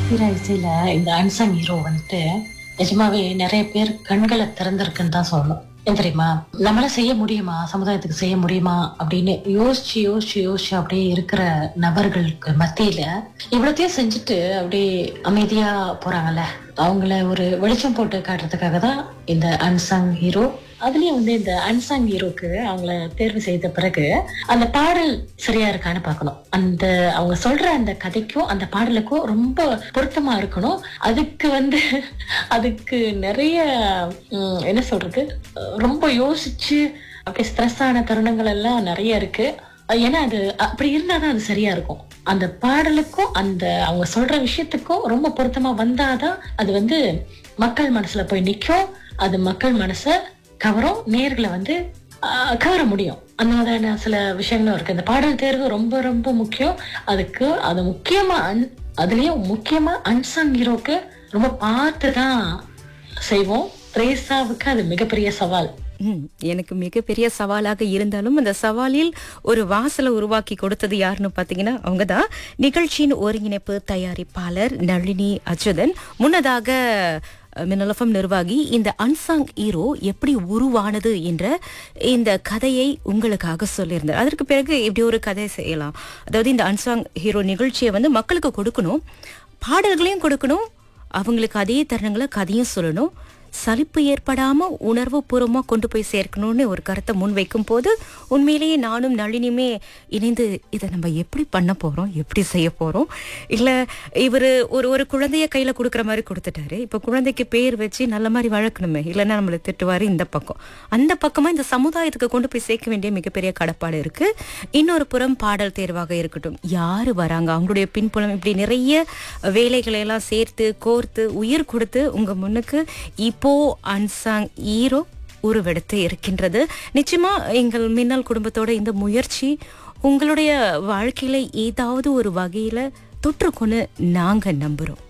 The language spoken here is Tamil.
தீரா இசையில இந்த அன்சங் ஹீரோ வந்துட்டு நிஜமாவே நிறைய பேர் கண்களை திறந்திருக்குன்னு தான் சொல்லணும் ஏன் தெரியுமா நம்மளால செய்ய முடியுமா சமுதாயத்துக்கு செய்ய முடியுமா அப்படின்னு யோசிச்சு யோசிச்சு யோசிச்சு அப்படியே இருக்கிற நபர்களுக்கு மத்தியில இவ்வளத்தையும் செஞ்சுட்டு அப்படியே அமைதியா போறாங்கல்ல அவங்கள ஒரு வெளிச்சம் போட்டு காட்டுறதுக்காக தான் இந்த அன்சங் ஹீரோ அதுலயும் வந்து இந்த அன்சங் ஹீரோக்கு அவங்கள தேர்வு செய்த பிறகு அந்த பாடல் சரியா இருக்கான்னு பார்க்கணும் அந்த அவங்க சொல்ற அந்த கதைக்கும் அந்த பாடலுக்கும் ரொம்ப பொருத்தமா இருக்கணும் அதுக்கு வந்து அதுக்கு நிறைய உம், என்ன சொல்றது ரொம்ப யோசிச்சு அப்படியே ஸ்ட்ரெஸ் ஆன தருணங்கள் எல்லாம் நிறைய இருக்கு ஏன்னா அது அப்படி இருந்தாதான் அது சரியா இருக்கும் அந்த பாடலுக்கும் அந்த அவங்க சொல்ற விஷயத்துக்கும் ரொம்ப பொருத்தமா வந்தாதான் அது வந்து மக்கள் மனசுல போய் நிக்கும் அது மக்கள் மனச கவரும் நேர்களை வந்து ஆஹ், கவர முடியும் அந்த மாதிரியான சில விஷயங்களும் இருக்கு இந்த பாடல் தேர்வு ரொம்ப ரொம்ப முக்கியம் அதுக்கு அது முக்கியமா அன்- அதுலயும் முக்கியமா அன்சங் ஹீரோக்கு ரொம்ப பார்த்து தான் செய்வோம் ரேசாவுக்கு அது மிகப்பெரிய சவால் ம், எனக்கு மிகப்பெரிய சவாலாக இருந்தாலும் அந்த சவாலில் ஒரு வாசலை உருவாக்கி கொடுத்தது யாருன்னு பார்த்தீங்கன்னா அவங்க தான் நிகழ்ச்சியின் ஒருங்கிணைப்பு தயாரிப்பாளர் நளினி அச்சுதன் முன்னதாக அஹ், மின்னலஃபம் நிர்வாகி இந்த அன்சாங் ஹீரோ எப்படி உருவானது என்ற இந்த கதையை உங்களுக்காக சொல்லியிருந்தார் அதற்கு பிறகு இப்படி ஒரு கதை செய்யலாம் அதாவது இந்த அன்சாங் ஹீரோ நிகழ்ச்சியை வந்து மக்களுக்கு கொடுக்கணும் பாடல்களையும் கொடுக்கணும் அவங்களுக்கு அதே தருணங்களை கதையும் சொல்லணும் சலிப்பு ஏற்படாம உணர்வு பூர்வமா கொண்டு போய் சேர்க்கணும்னு ஒரு கருத்தை முன்வைக்கும் போது உண்மையிலேயே நானும் நளினியுமே இணைந்து இதை நம்ம எப்படி பண்ண போறோம் எப்படி செய்ய போறோம் இல்ல இவர் ஒரு ஒரு குழந்தைய கையில கொடுக்குற மாதிரி கொடுத்துட்டாரு இப்ப குழந்தைக்கு பேர் வச்சு நல்ல மாதிரி வளர்க்கணுமே இல்லைன்னா நம்மளை திட்டுவாரு இந்த பக்கம் அந்த பக்கமா இந்த சமுதாயத்துக்கு கொண்டு போய் சேர்க்க வேண்டிய மிகப்பெரிய கடப்பாடு இருக்கு இன்னொரு புறம் பாடல் தேர்வாக இருக்கட்டும் யாரு வராங்க அவங்களுடைய பின்புலம் இப்படி நிறைய வேலைகளை எல்லாம் சேர்த்து கோர்த்து உயிர் கொடுத்து உங்க முன்னுக்கு இப்போ அன்சாங் ஹீரோ உருவெடுத்து இருக்கின்றது நிச்சயமா எங்கள் மின்னல் குடும்பத்தோட இந்த முயற்சி உங்களுடைய வாழ்க்கையில ஏதாவது ஒரு வகையில தொற்றுக்கொண்டு நாங்க நம்புறோம்